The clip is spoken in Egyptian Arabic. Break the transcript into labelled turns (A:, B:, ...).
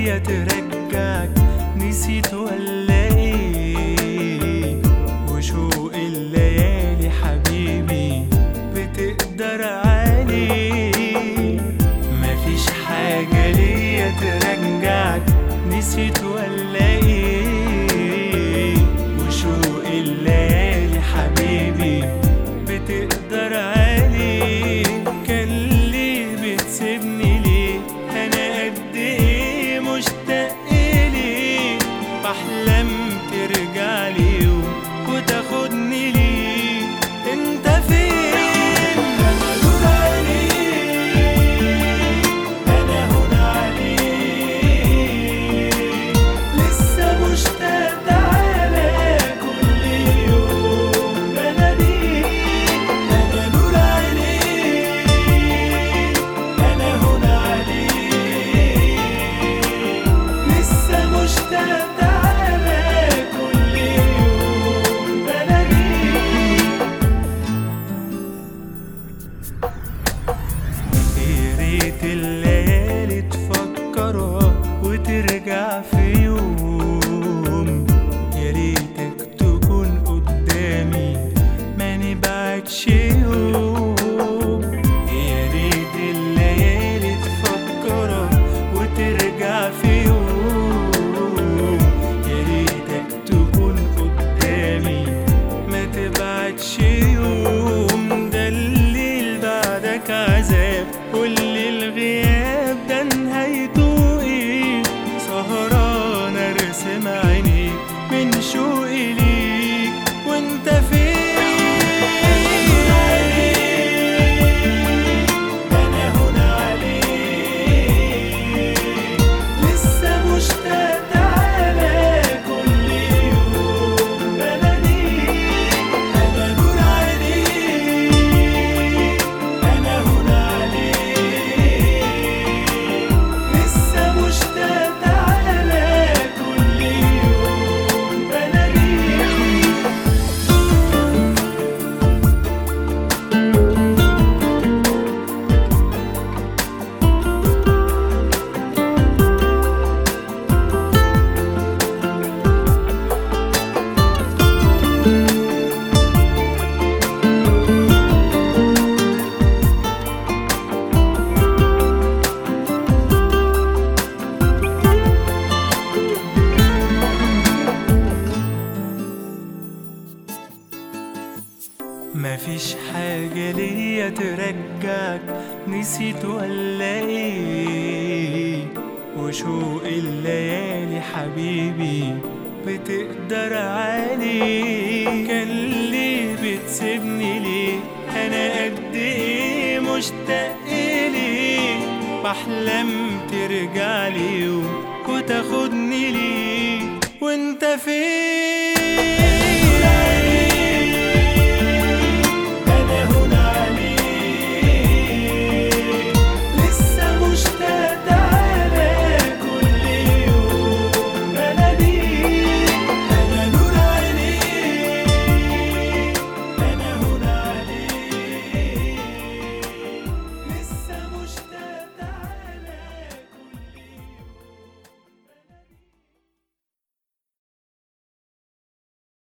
A: ليا ترجعك نسيت ولا ايه وشوق الليالي حبيبي بتقدر عليه مفيش حاجة ليا ترجعك نسيت ولا ايه وشوق الليالي حبيبي بتقدر عليه كان ليه بتسيبني ليه انا قد ايه مشتاق ليه بحلم ترجع لي يوم وتاخدني ليه انت فين انا نور عليك انا هنا عليك لسه مشتاق تعالى كل يوم بناديك انا نور عليك انا هنا عليك لسه مشتاق تعالى كل يوم بناديك يا ريت الليالي تفكرك وترجع في يوم يا ريتك تكون قدامي ما نبعدش يوم يا ريت الليالي تفكرك وترجع في يوم يا ريتك تكون قدامي ما تبعدش يوم ده الليل بعدك عذاب واللي الغياب ده نهايته ايه سهران ارسم عينيك من شوقي ليك وانت فين انا هنا عليك لسه مشتاق تعالى كل يوم بناديك انا نور عليك انا هنا عليك لسه مشتاق تعالى كل يوم بناديك مفيش حاجة ليا ترجعك نسيت ولا ايه وشوق الليالي حبيبي بتقدر عليه كان ليه بتسيبني ليه انا قد ايه مشتاق ليه بحلم ترجع لي يوم وتاخدني ليه وانت فين